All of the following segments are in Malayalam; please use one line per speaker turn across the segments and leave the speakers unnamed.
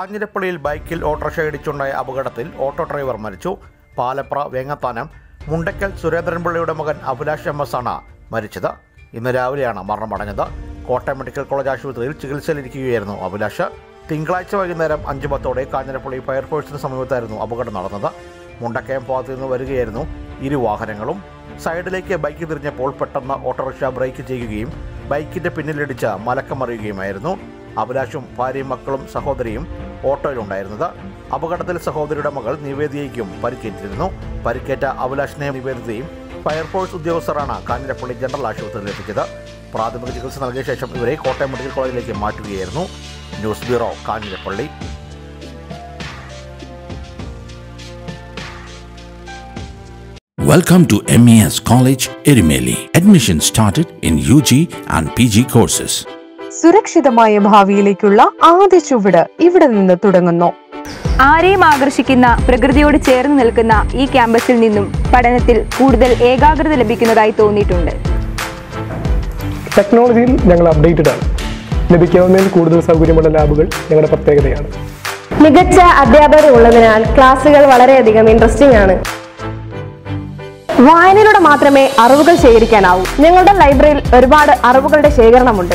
കാഞ്ഞിരപ്പള്ളിയിൽ ബൈക്കിൽ ഓട്ടോറിക്ഷ ഇടിച്ചുണ്ടായ അപകടത്തിൽ ഓട്ടോ ഡ്രൈവർ മരിച്ചു പാലപ്ര വേങ്ങത്താനം മുണ്ടക്കൽ സുരേന്ദ്രൻപിള്ളയുടെ മകൻ അഭിലാഷ് എം എസ് ആണ് മരിച്ചത് ഇന്ന് രാവിലെയാണ് മരണമടഞ്ഞത് കോട്ടയം മെഡിക്കൽ കോളേജ് ആശുപത്രിയിൽ ചികിത്സയിലിരിക്കുകയായിരുന്നു അഭിലാഷ് തിങ്കളാഴ്ച വൈകുന്നേരം അഞ്ചു പത്തോടെ കാഞ്ഞിരപ്പള്ളി ഫയർഫോഴ്സിന് സമീപത്തായിരുന്നു അപകടം നടന്നത് മുണ്ടക്കയം ഭാഗത്തു നിന്ന് വരികയായിരുന്നു ഇരു വാഹനങ്ങളും സൈഡിലേക്ക് ബൈക്ക് തിരിഞ്ഞപ്പോൾ പെട്ടെന്ന് ഓട്ടോറിക്ഷ ബ്രേക്ക് ചെയ്യുകയും ബൈക്കിന്റെ പിന്നിലിടിച്ച് മലക്കമറിയുകയുമായിരുന്നു അഭിലാഷും ഭാര്യയും മക്കളും സഹോദരിയും ഓട്ടോയിലുണ്ടായിരുന്നത് അപകടത്തിൽ സഹോദരിയുടെ മകൾ നിവേദിയയ്ക്കും പരിക്കേറ്റിരുന്നു പരിക്കേറ്റ അഭിലാഷിനെയും നിവേദിതയും ഫയർഫോഴ്സ് ഉദ്യോഗസ്ഥരാണ് കാഞ്ഞിരപ്പള്ളി ജനറൽ ആശുപത്രിയിൽ എത്തിച്ചത് പ്രാഥമിക ചികിത്സ നൽകിയ ശേഷം ഇവരെ കോട്ടയം മെഡിക്കൽ കോളേജിലേക്ക് മാറ്റുകയായിരുന്നു news bureau Kanjirappally
Welcome to MES College, Erimeli. Admission started in UG and PG courses.
സുരക്ഷിതമായ ഭാവിയിലേക്കുള്ള ആദ്യ ചുവട് ഇവിടെ നിന്ന് തുടങ്ങുന്നു
ആരെയും ആകർഷിക്കുന്ന പ്രകൃതിയോട് ചേർന്ന് നിൽക്കുന്ന ഈ ക്യാമ്പസിൽ നിന്നും പഠനത്തിൽ കൂടുതൽ ഏകാഗ്രത ലഭിക്കുന്നതായി തോന്നിയിട്ടുണ്ട്
ടെക്നോളജിയിൽ ഞങ്ങൾ അപ്ഡേറ്റഡ് ആണ് ലഭിക്കാവുന്നതിൽ കൂടുതൽ സൗകര്യമുള്ള ലാബുകൾ ഞങ്ങളുടെ പ്രത്യേകതയാണ്
മികച്ച അധ്യാപകർ ഉള്ളതിനാൽ ക്ലാസുകൾ വളരെയധികം ഇൻട്രസ്റ്റിംഗ് ആണ് വായനയിലൂടെ മാത്രമേ അറിവുകൾ ശേഖരിക്കാനാവൂ ഞങ്ങളുടെ ലൈബ്രറിയിൽ ഒരുപാട് അറിവുകളുടെ ശേഖരണമുണ്ട്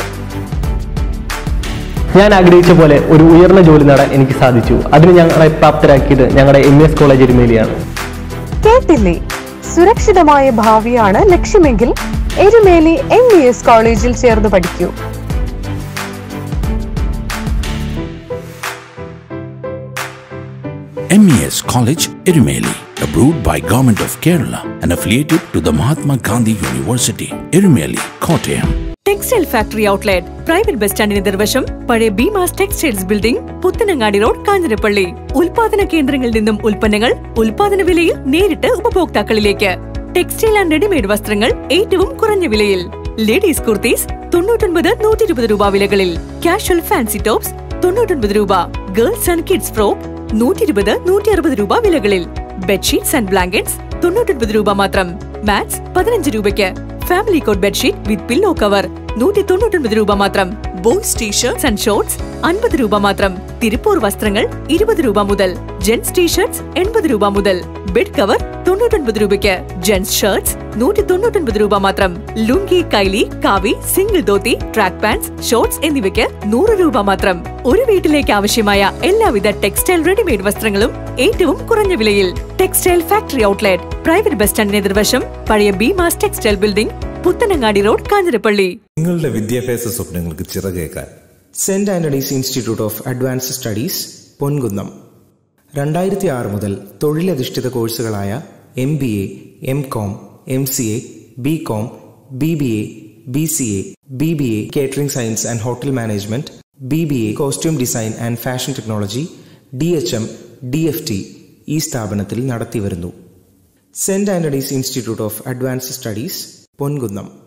ഞാൻ ആഗ്രഹിച്ച പോലെ ഒരു ഉയർന്ന ജോലി നേടാൻ എനിക്ക് സാധിച്ചു അതിന് ഞങ്ങളെ പ്രാപ്തരാക്കിയത് ഞങ്ങളുടെ എം എസ് കോളേജ് എരുമേലിയാണ്
കേട്ടില്ലേ സുരക്ഷിതമായ ഭാവിയാണ് ലക്ഷ്യമെങ്കിൽ എരുമേലി എം ബി എസ് കോളേജിൽ ചേർന്ന് പഠിക്കൂ
MES College, Erimeli. Approved by Government of Kerala and affiliated to the Mahatma Gandhi University, Erimeli, Kottayam.
Textile factory outlet private bus സ്റ്റാൻഡിന് നിർവശം പഴയ Beemas textiles building Puthanangadi road Kanjirappally ഉൽപാദന കേന്ദ്രങ്ങളിൽ നിന്നും ഉൽപ്പന്നങ്ങൾ ഉൽപാദന വിലയിൽ നേരിട്ട് ഉപഭോക്താക്കളിലേക്ക് ടെക്സ്റ്റൈൽ ആൻഡ് റെഡിമെയ്ഡ് വസ്ത്രങ്ങൾ ഏറ്റവും കുറഞ്ഞ വിലയിൽ ലേഡീസ് കുർത്തീസ് തൊണ്ണൂറ്റൊൻപത് നൂറ്റി ഇരുപത് രൂപ വിലകളിൽ കാഷ്വൽ ഫാൻസി ടോപ്സ് തൊണ്ണൂറ്റൊൻപത് രൂപ ഗേൾസ് ആൻഡ് കിഡ്സ് ഫ്രോക്ക് നൂറ്റി ഇരുപത് നൂറ്റി അറുപത് രൂപ വിലകളിൽ ബെഡ്ഷീറ്റ്സ് ആൻഡ് ബ്ലാങ്കറ്റ്സ് തൊണ്ണൂറ്റൊൻപത് രൂപ മാത്രം മാറ്റ്സ് പതിനഞ്ച് രൂപയ്ക്ക് family cot bedsheet with pillow cover നൂറ്റി തൊണ്ണൂറ്റൊൻപത് രൂപ മാത്രം ബോയ്സ് ടീഷർട്സ് ആൻഡ് ഷോർട്സ് അൻപത് രൂപ മാത്രം തിരുപ്പൂർ വസ്ത്രങ്ങൾ ഇരുപത് രൂപ മുതൽ ജെൻസ് ടീഷർട്സ് എൺപത് രൂപ മുതൽ ബെഡ് കവർ തൊണ്ണൂറ്റൊൻപത് രൂപയ്ക്ക് ജെൻസ് ഷർട്സ് നൂറ്റി തൊണ്ണൂറ്റൊൻപത് രൂപ മാത്രം ലുങ്കി കൈലി കാവി single dhoti track pants shorts എന്നിവയ്ക്ക് നൂറ് രൂപ മാത്രം ഒരു വീട്ടിലേക്ക് ആവശ്യമായ എല്ലാവിധ ടെക്സ്റ്റൈൽ റെഡിമെയ്ഡ് വസ്ത്രങ്ങളും ഏറ്റവും കുറഞ്ഞ വിലയിൽ textile factory outlet private bus സ്റ്റാൻഡിന് എതിർവശം പഴയ Beemas textile building Puthanangadi road Kanjirappally
നിങ്ങളുടെ വിദ്യാഭ്യാസ സ്വപ്നങ്ങൾക്ക് ചിറകേക്കാൻ
saint Antony's institute of advanced studies Ponkunnam രണ്ടായിരത്തി ആറ് മുതൽ തൊഴിലധിഷ്ഠിത കോഴ്സുകളായ M B A M com M C A B com B B A B C A B B A catering science and hotel management B B A costume design and fashion technology D H M D F T ഈ സ്ഥാപനത്തിൽ നടത്തിവരുന്നു saint Antony's institute of advanced studies Ponkunnam